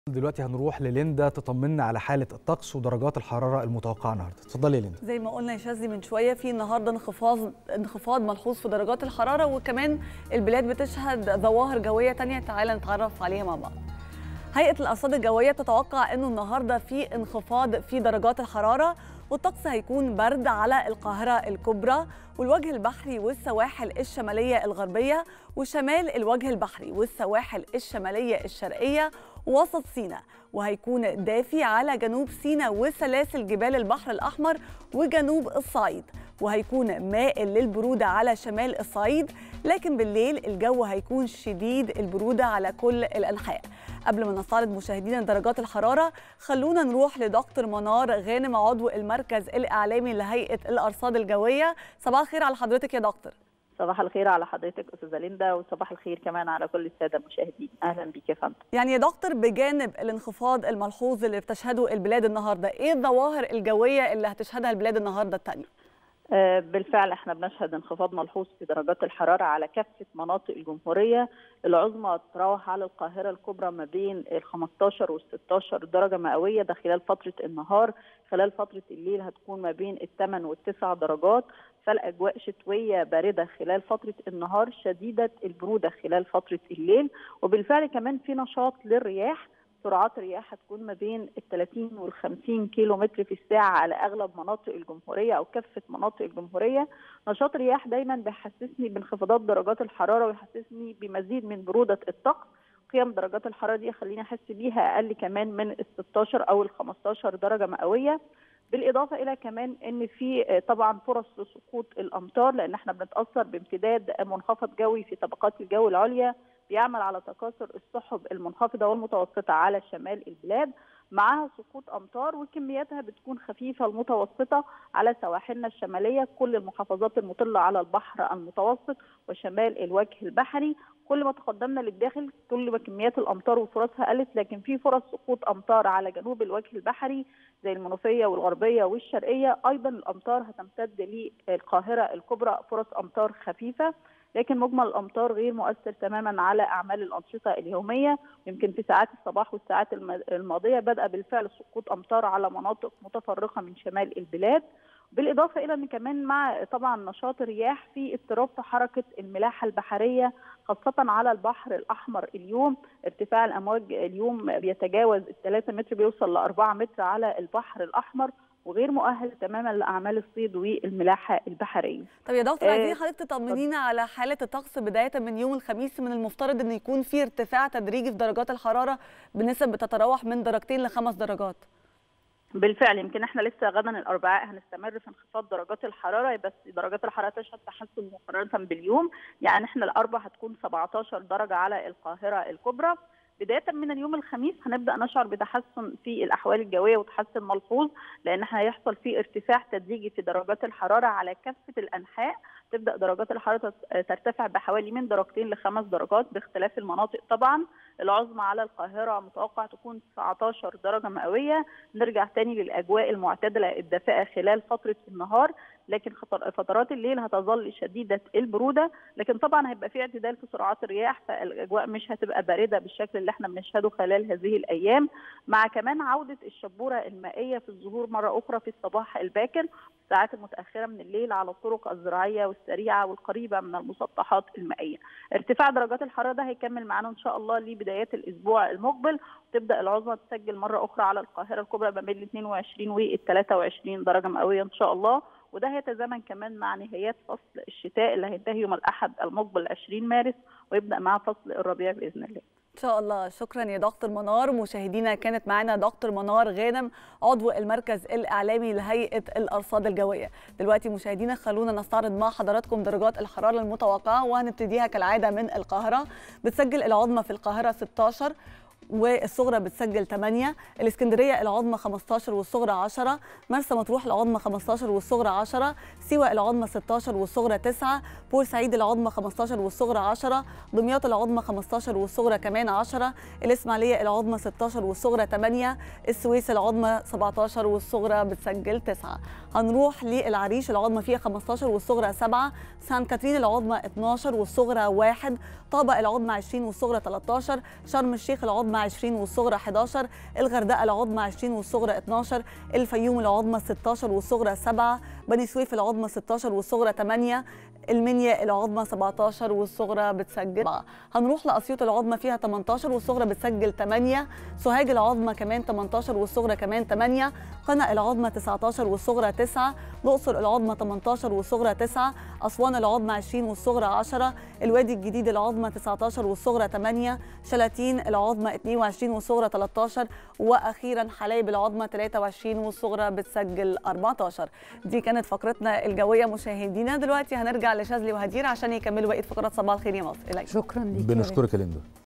دلوقتي هنروح لليندا تطمنا على حالة الطقس ودرجات الحرارة المتوقعة النهاردة اتفضلي يا ليندا زي ما قلنا يا شاذلي من شويه في النهارده انخفاض انخفاض ملحوظ في درجات الحراره وكمان البلاد بتشهد ظواهر جويه تانية تعالى نتعرف عليها مع بعض هيئه الارصاد الجويه تتوقع انه النهارده في انخفاض في درجات الحراره والطقس هيكون برد على القاهره الكبرى والوجه البحري والسواحل الشماليه الغربيه وشمال الوجه البحري والسواحل الشماليه الشرقيه وسط سيناء وهيكون دافي على جنوب سيناء وسلاسل جبال البحر الأحمر وجنوب الصعيد وهيكون مائل للبرودة على شمال الصعيد لكن بالليل الجو هيكون شديد البرودة على كل الأنحاء قبل ما نستعرض مشاهدينا درجات الحرارة خلونا نروح لدكتور منار غانم عضو المركز الإعلامي لهيئة الأرصاد الجوية صباح الخير على حضرتك يا دكتور صباح الخير على حضرتك استاذه ليندا وصباح الخير كمان على كل الساده المشاهدين اهلا بيك يا فندم يعني يا دكتور بجانب الانخفاض الملحوظ اللي بتشهده البلاد النهارده ايه الظواهر الجويه اللي هتشهدها البلاد النهارده الثانيه آه بالفعل احنا بنشهد انخفاض ملحوظ في درجات الحراره على كافه مناطق الجمهوريه العظمى تتراوح على القاهره الكبرى ما بين ال 15 وال 16 درجه مئويه ده خلال فتره النهار خلال فتره الليل هتكون ما بين الثمان والتسع درجات فالاجواء شتويه بارده خلال فتره النهار شديده البروده خلال فتره الليل وبالفعل كمان في نشاط للرياح سرعات الرياح هتكون ما بين ال 30 وال 50 كيلو متر في الساعه على اغلب مناطق الجمهوريه او كافه مناطق الجمهوريه نشاط الرياح دايما بيحسسني بانخفاضات درجات الحراره ويحسسني بمزيد من بروده الطقس قيم درجات الحراره دي خليني احس بيها اقل كمان من ال 16 او ال 15 درجه مئويه بالاضافه الى كمان ان في طبعا فرص لسقوط الامطار لان احنا بنتاثر بامتداد منخفض جوي في طبقات الجو العليا بيعمل على تكاثر السحب المنخفضه والمتوسطه على شمال البلاد معها سقوط امطار وكمياتها بتكون خفيفه المتوسطه على سواحلنا الشماليه كل المحافظات المطله على البحر المتوسط وشمال الوجه البحري كل ما تقدمنا للداخل كل ما كميات الامطار وفرصها قلت لكن في فرص سقوط امطار على جنوب الوجه البحري زي المنوفيه والغربيه والشرقيه ايضا الامطار هتمتد للقاهره الكبرى فرص امطار خفيفه لكن مجمل الامطار غير مؤثر تماما على اعمال الانشطه اليوميه يمكن في ساعات الصباح والساعات الماضيه بدا بالفعل سقوط امطار على مناطق متفرقه من شمال البلاد بالاضافه الى ان كمان مع طبعا نشاط الرياح في اضطراب في حركه الملاحه البحريه خاصه على البحر الاحمر اليوم ارتفاع الامواج اليوم بيتجاوز ال 3 متر بيوصل ل 4 متر على البحر الاحمر وغير مؤهل تماما لاعمال الصيد والملاحه البحريه. طب يا دكتور عايزين حضرتك تطمنينا على حاله الطقس بدايه من يوم الخميس من المفترض ان يكون في ارتفاع تدريجي في درجات الحراره بنسب بتتراوح من درجتين لخمس درجات. بالفعل يمكن احنا لسه غدا الاربعاء هنستمر في انخفاض درجات الحراره بس درجات الحراره تشهد تحسن مقارنه باليوم يعني احنا الاربعاء هتكون 17 درجه على القاهره الكبرى بدايه من اليوم الخميس هنبدا نشعر بتحسن في الاحوال الجويه وتحسن ملحوظ لان احنا هيحصل في ارتفاع تدريجي في درجات الحراره على كافه الانحاء تبدا درجات الحراره ترتفع بحوالي من درجتين لخمس درجات باختلاف المناطق طبعا العظمى على القاهره متوقع تكون 19 درجه مئويه نرجع تاني للاجواء المعتدله الدافئه خلال فتره النهار لكن فترات الليل هتظل شديده البروده لكن طبعا هيبقى في اعتدال في سرعات الرياح فالاجواء مش هتبقى بارده بالشكل اللي احنا بنشهده خلال هذه الايام مع كمان عوده الشبوره المائيه في الظهور مره اخرى في الصباح الباكر الساعات المتاخره من الليل على الطرق الزراعيه والسريعه والقريبه من المسطحات المائيه. ارتفاع درجات الحراره ده هيكمل معانا ان شاء الله لبدايات الاسبوع المقبل وتبدا العظمى تسجل مره اخرى على القاهره الكبرى ما بين ال 22 وال 23 درجه مئويه ان شاء الله وده هيتزامن كمان مع نهايات فصل الشتاء اللي هينتهي يوم الاحد المقبل 20 مارس ويبدا معاه فصل الربيع باذن الله. ان شاء الله شكرا يا دكتور منار مشاهدينا كانت معنا دكتور منار غانم عضو المركز الاعلامي لهيئه الارصاد الجويه دلوقتي مشاهدينا خلونا نستعرض مع حضراتكم درجات الحراره المتوقعه وهنبتديها كالعاده من القاهره بتسجل العظمى في القاهره 16 والصغرى بتسجل 8 الاسكندريه العظمى 15 والصغرى 10 مرسى مطروح العظمى 15 والصغرى 10 سيوة العظمى 16 والصغرى 9 بورسعيد العظمى 15 والصغرى 10 دمياط العظمى 15 والصغرى كمان 10 الاسماعيليه العظمى 16 والصغرى 8 السويس العظمى 17 والصغرى بتسجل 9 هنروح للعريش العظمى فيها 15 والصغرى 7 سان كاترين العظمى 12 والصغرى 1 طابة العظمى 20 والصغرى 13 شرم الشيخ العظمى 20 والصغرى 11 الغردقه العظمى 20 والصغرى 12 الفيوم العظمى 16 والصغرى 7 بني سويف العظمى 16 والصغرى 8 المنيا العظمى 17 والصغرى بتسجل هنروح لاسيوط العظمى فيها 18 والصغرى بتسجل 8 سوهاج العظمى كمان 18 والصغرى كمان 8 قنا العظمى 19 والصغرى 9 الاقصر العظمى 18 والصغرى 9 اسوان العظمى 20 والصغرى 10 الوادي الجديد العظمى 19 والصغرى 8 شلاتين العظمى 22 والصغرى 13 واخيرا حلايب العظمى 23 والصغرى بتسجل 14 دي كانت فقرتنا الجويه مشاهدينا دلوقتي هنرجع لشاذلي وهدير عشان يكملوا بقيه فقرات صباح الخير يا مصر إليك. شكرا ليك يا بنشكرك يا ليندا